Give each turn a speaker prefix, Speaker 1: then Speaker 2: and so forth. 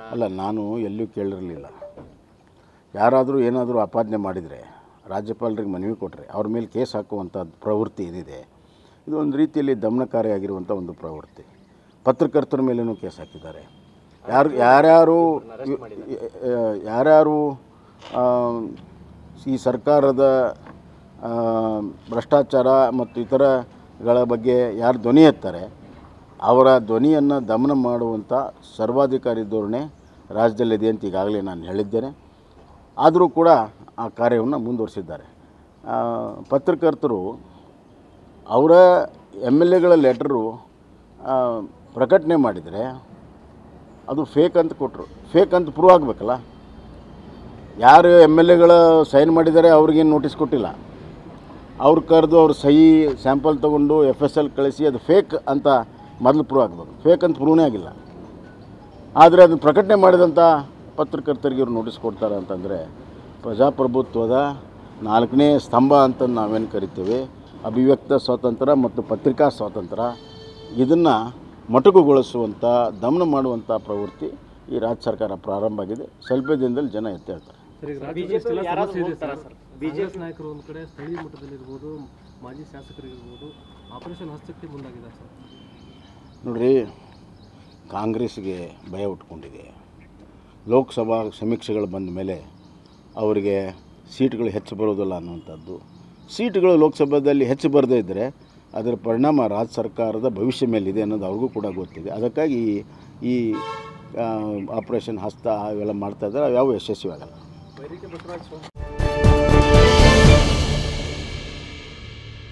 Speaker 1: ಅಲ್ಲ ನಾನು ಎಲ್ಲೂ ಕೇಳಿರಲಿಲ್ಲ ಯಾರಾದರೂ ಏನಾದರೂ ಆಪಾದನೆ ಮಾಡಿದರೆ ರಾಜ್ಯಪಾಲರಿಗೆ ಮನವಿ ಕೊಟ್ಟರೆ ಅವ್ರ ಮೇಲೆ ಕೇಸ್ ಹಾಕುವಂಥ ಪ್ರವೃತ್ತಿ ಏನಿದೆ ಇದು ಒಂದು ರೀತಿಯಲ್ಲಿ ದಮನಕಾರಿಯಾಗಿರುವಂಥ ಒಂದು ಪ್ರವೃತ್ತಿ ಪತ್ರಕರ್ತರ ಮೇಲೇನೂ ಕೇಸ್ ಹಾಕಿದ್ದಾರೆ ಯಾರು ಯಾರ್ಯಾರು ಯಾರ್ಯಾರು ಆ, ಈ ಸರ್ಕಾರದ ಆ, ಭ್ರಷ್ಟಾಚಾರ ಮತ್ತು ಇತರಗಳ ಬಗ್ಗೆ ಯಾರು ಧ್ವನಿ ಎತ್ತಾರೆ ಅವರ ಧ್ವನಿಯನ್ನು ದಮನ ಮಾಡುವಂಥ ಸರ್ವಾಧಿಕಾರಿ ಧೋರಣೆ ರಾಜ್ಯದಲ್ಲಿದೆ ಅಂತ ಈಗಾಗಲೇ ನಾನು ಹೇಳಿದ್ದೇನೆ ಆದರೂ ಕೂಡ ಆ ಕಾರ್ಯವನ್ನು ಮುಂದುವರಿಸಿದ್ದಾರೆ ಆ, ಪತ್ರಕರ್ತರು ಅವರ ಎಮ್ ಎಲ್ ಎಗಳ ಲೆಟರು ಪ್ರಕಟಣೆ ಮಾಡಿದರೆ ಅದು ಫೇಕ್ ಅಂತ ಕೊಟ್ಟರು ಫೇಕ್ ಅಂತ ಪ್ರೂವ್ ಆಗಬೇಕಲ್ಲ ಯಾರು ಎಮ್ ಎಲ್ ಎಗಳ ಸೈನ್ ಮಾಡಿದ್ದಾರೆ ಅವ್ರಿಗೇನು ನೋಟಿಸ್ ಕೊಟ್ಟಿಲ್ಲ ಅವ್ರು ಕರೆದು ಅವ್ರ ಸಹಿ ಸ್ಯಾಂಪಲ್ ತೊಗೊಂಡು ಎಫ್ ಎಸ್ ಎಲ್ ಕಳಿಸಿ ಅದು ಫೇಕ್ ಅಂತ ಮೊದಲು ಪ್ರೂವ್ ಆಗಬೇಕು ಫೇಕ್ ಅಂತ ಪ್ರೂವ್ನೇ ಆಗಿಲ್ಲ ಆದರೆ ಅದನ್ನು ಪ್ರಕಟಣೆ ಮಾಡಿದಂಥ ಪತ್ರಕರ್ತರಿಗೆ ಇವ್ರು ನೋಟಿಸ್ ಕೊಡ್ತಾರೆ ಅಂತಂದರೆ ಪ್ರಜಾಪ್ರಭುತ್ವದ ನಾಲ್ಕನೇ ಸ್ತಂಭ ಅಂತ ನಾವೇನು ಕರಿತೀವಿ ಅಭಿವ್ಯಕ್ತ ಸ್ವಾತಂತ್ರ್ಯ ಮತ್ತು ಪತ್ರಿಕಾ ಸ್ವಾತಂತ್ರ್ಯ ಇದನ್ನು ಮೊಟಕುಗೊಳಿಸುವಂಥ ದಮನ ಮಾಡುವಂಥ ಪ್ರವೃತ್ತಿ ಈ ರಾಜ್ಯ ಸರ್ಕಾರ ಪ್ರಾರಂಭ ಆಗಿದೆ ಸ್ವಲ್ಪ ದಿನದಲ್ಲಿ ಜನ ಎತ್ತೇಳ್ತಾರೆ
Speaker 2: ಸರ್ ಈಗ ರಾಜ್ಯದಲ್ಲಿ ಇಷ್ಟೆಲ್ಲ ಸಮಸ್ಯೆ ಇದೆ ಸರ್ ಕಾಂಗ್ರೆಸ್ ನಾಯಕರು ಒಂದು ಕಡೆ ಸ್ಥಳೀಯ ಮಟ್ಟದಲ್ಲಿರ್ಬೋದು ಮಾಜಿ ಶಾಸಕರಿರ್ಬೋದು ಆಪರೇಷನ್ ಹಸ್ತಕ್ಕೆ ಮುಂದಾಗಿದ್ದಾರೆ ಸರ್
Speaker 1: ನೋಡ್ರಿ ಕಾಂಗ್ರೆಸ್ಗೆ ಭಯ ಉಟ್ಕೊಂಡಿದೆ ಲೋಕಸಭಾ ಸಮೀಕ್ಷೆಗಳು ಬಂದ ಮೇಲೆ ಅವರಿಗೆ ಸೀಟ್ಗಳು ಹೆಚ್ಚು ಬರೋದಿಲ್ಲ ಅನ್ನುವಂಥದ್ದು ಸೀಟ್ಗಳು ಲೋಕಸಭಾದಲ್ಲಿ ಹೆಚ್ಚು ಬರದೇ ಇದ್ದರೆ ಅದರ ಪರಿಣಾಮ ರಾಜ್ಯ ಸರ್ಕಾರದ ಭವಿಷ್ಯ ಮೇಲಿದೆ ಅನ್ನೋದು ಅವ್ರಿಗೂ ಕೂಡ ಗೊತ್ತಿದೆ ಅದಕ್ಕಾಗಿ ಈ- ಈ ಆ, ಆಪರೇಷನ್ ಹಸ್ತ ಇವೆಲ್ಲ ಮಾಡ್ತಾ ಇದ್ದಾರೆ ಅವು ಯಾವ ಯಶಸ್ವಿ ಆಗಲ್ಲ
Speaker 2: ವೈರಿಕೆ ಬಸವರಾಜ್